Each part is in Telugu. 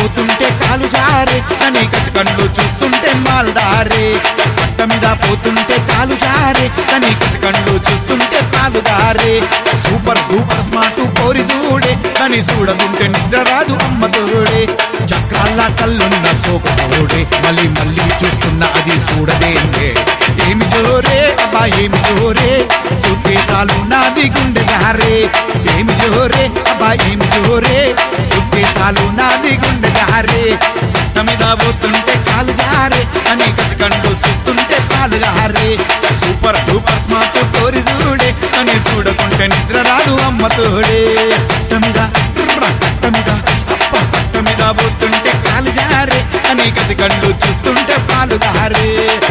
పోతుంటే కాలు జారే అని కసి కళ్ళు చూస్తుంటే మాల్దారే పట్ట మీద పోతుంటే కాలు జారే అని కసి కళ్ళు చూస్తుంటే పాలుదారే సూపర్ సూపర్ స్మార్ట్ కోరి చూడే అని చూడకుంటే నిద్ర రాదు అమ్మ తోడే చక్రాల కళ్ళున్న సోక చూడే మళ్ళీ మళ్ళీ చూస్తున్న అది చూడదేందే ఏమి జోరే అబ్బా ఏమి జోరే సుఖేసాలు నాది గుండె జారే ఏమి జోరే అబ్బా ఏమి జోరే సుఖేసాలు నాది గుండె జారే పట్ట మీద పోతుంటే కాలు జారే అని కసి కండు చూస్తుంటే పాలు జారే సూపర్ డూపర్ స్మార్ట్ కోరి చూడే అని చూడకుంటే నిద్ర రాదు అమ్మ తోడే పట్ట మీద ర్ర, పట్ట మీద అబ్బా పట్ట మీద పోతుంటే కాలు జారే అని కసి కళ్ళు చూస్తుంటే పాలు గారే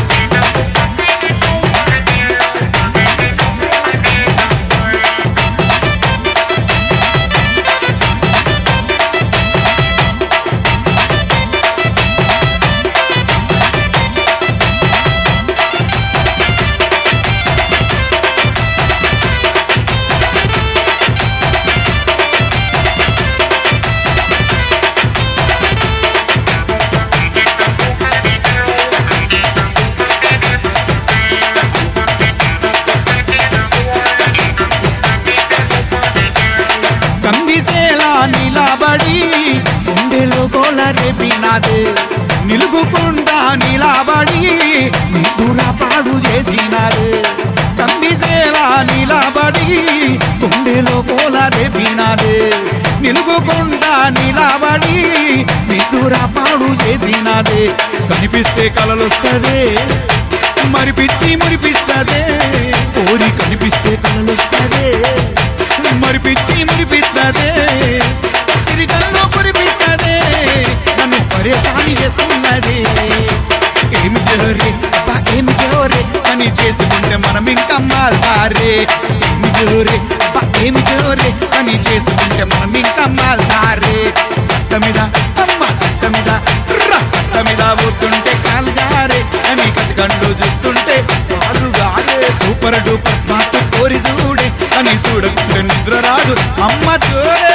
కందిసేలా నిలబడి గుండెలో గోల రేపినాదే నిలుగుకుండా నిలబడి నిద్దుర పాడు చేసినాదే కందిసేలా నిలబడి గుండెలో గోల రేపినాదే నిలుగుకుండా నిలబడి నిద్దుర పాడు చేసినాదే కనిపిస్తే కలలొస్తదే మరి పిచ్చి మురిపిస్తదే కోరి కనిపిస్తే కలలొస్తదే మరి పిచ్చి మురిపిస్తదే సిరికల్లో కురిపిస్తదే నన్ను పరేషాని చేస్తున్నది ఏమి జోరే అబ్బా ఏమి జోరే అని చేసుకుంటే మనం ఇంకా మాల్దారే ఏమి జోరే అబ్బా ఏమి జోరే అని చేసుకుంటే మనం ఇంకా మాల్దారే కట్ట మీద అమ్మ కట్ట మీద ర్ర, కట్ట మీద పోతుంటే కాలు జారే అని కసి కండు చూస్తుంటే కాలు గారే సూపర్ డూపర్ స్మార్ట్ కోరి చూడే అని చూడకుంటే నిద్ర రాదు అమ్మ చూడే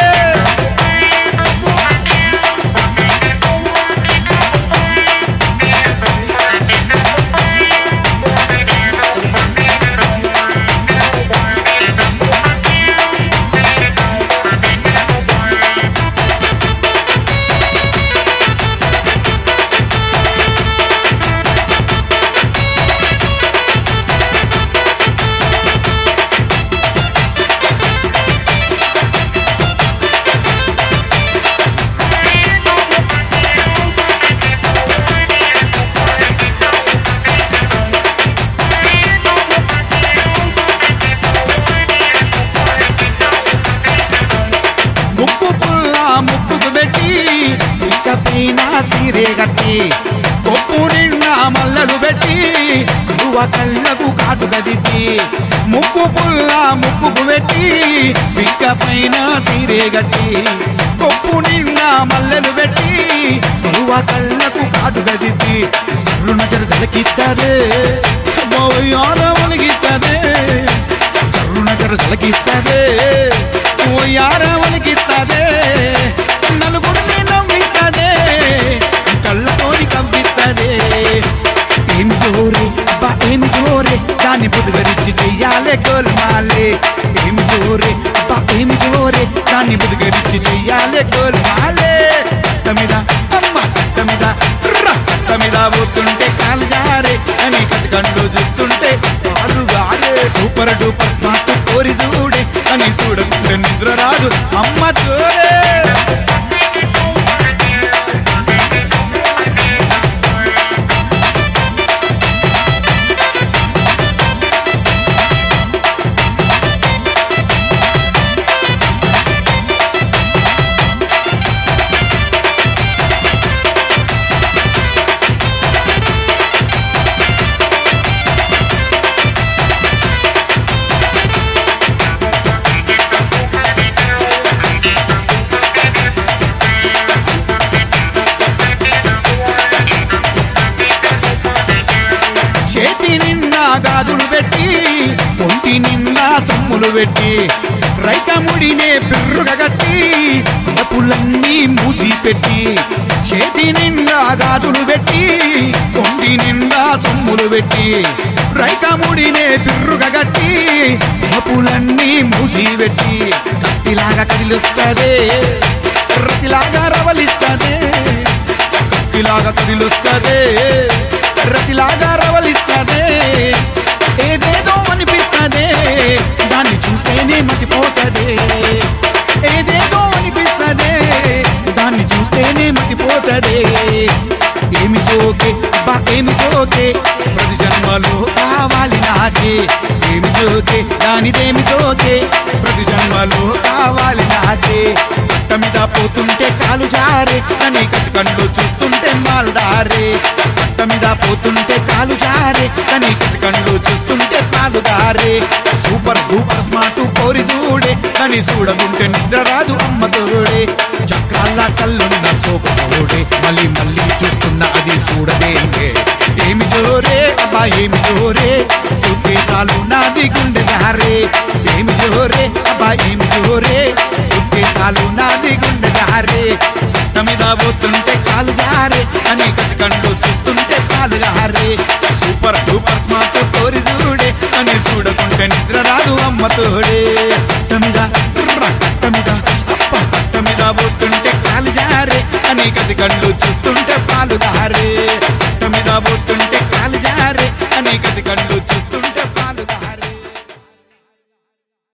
ముక్కు పుల్ల ముక్కుకు పెట్టి ఇక పైన సీరే కట్టి కొప్పు నిండా మల్లలు పెట్టి కలువ కళ్ళకు కాటు గదిట్టి ముక్కు పుల్ల ముక్కుకు పెట్టి ఇక పైన సీరే కట్టి కొప్పు నిండా మల్లెలు పెట్టి కలువ కళ్ళకు కాటు గదిట్టి సర్రు నజర జలకిత్తదే ఆరమలిగిత్తదే చర్రు నజర జలకిస్తదే ఓ యారవలికిత్తదే నలుగురిని నవ్విత్తదే కళ్ళతోని కవ్విత్తదే ఏం జోరే అబ్బా ఏం జోరే దాన్ని బుదుగరించి చెయ్యాలే గోల్మాలే ఏం జోరే అబ్బా ఏం జోరే దాన్ని బుదుగరించి చెయ్యాలే గోల్మాలే కట్ట మీద అమ్మ కట్ట మీద ర్ర, కట్ట మీద పోతుంటే కాలు జారే అని కసి కండు చూస్తుంటే కాలు గారే సూపర్ డూపర్ స్మార్ట్ కోరి చూడే అని చూడకుంటే నిద్ర రాదు అమ్మ చూడే చేతి నిండా గాజులు పెట్టి ఒంటి నిండా సొమ్ములు పెట్టి రైకముడినే బిర్రుగా కట్టి పులన్నీ మూసి మూసి పెట్టి చేతి నిండా గాజులు పెట్టి ఒంటి నిండా సొమ్ములు పెట్టి రైకముడినే బిర్రుగా గట్టి తలుపులన్నీ మూసి పెట్టి కత్తిలాగా కదిలుస్తదే రతిలాగా రవలిస్తదే కత్తిలాగా కదిలుస్తదే రతిలాగా రవలిస్తదే ఏదేదో అనిపిస్తదే దాన్ని చూస్తేనే మతిపోతదే ఏదేదో అనిపిస్తదే దాన్ని చూస్తేనే మతిపోతదే ఏమి సోకే అబ్బా ఏమి సోకే ప్రతి జన్మలో కావాలి నాకే ఏమి సోకే దానిదేమి సోకే ప్రతి జన్మలో కావాలి నాకే పట్ట మీద పోతుంటే కాలు జారే కానీ కసి కళ్ళు చూస్తుంటే మాల్దారే పట్ట మీద పోతుంటే కాలు జారే కానీ కసి కళ్ళు చూస్తుంటే పాలుదారే సూపర్ సూపర్ స్మార్ట్ కోరి చూడే కానీ చూడకుంటే నిద్ర రాదు అమ్మ తోడే చక్రాల కళ్ళున్న సోపడే మళ్ళీ మళ్ళీ చూస్తున్న అది చూడదేంగే ఏమి జోరే అబ్బా ఏమి జోరే సుఖేసాలు నాది గుండె జారే ఏమి జోరే అబ్బా ఏమి జోరే సుఖేసాలు నాది గుండె జారే పట్ట మీద పోతుంటే కాలు జారే అని కసి కండు చూస్తుంటే కాలు జారే సూపర్ డూపర్ స్మార్ట్ కోరి చూడే అని చూడకుంటే నిద్ర రాదు అమ్మ తోడే పట్ట మీద ర్ర, పట్ట మీద అప్ప పట్ట మీద పోతుంటే కాలు జారే అని కసి కళ్ళు చూస్తుంటే పాలు గారే పట్ట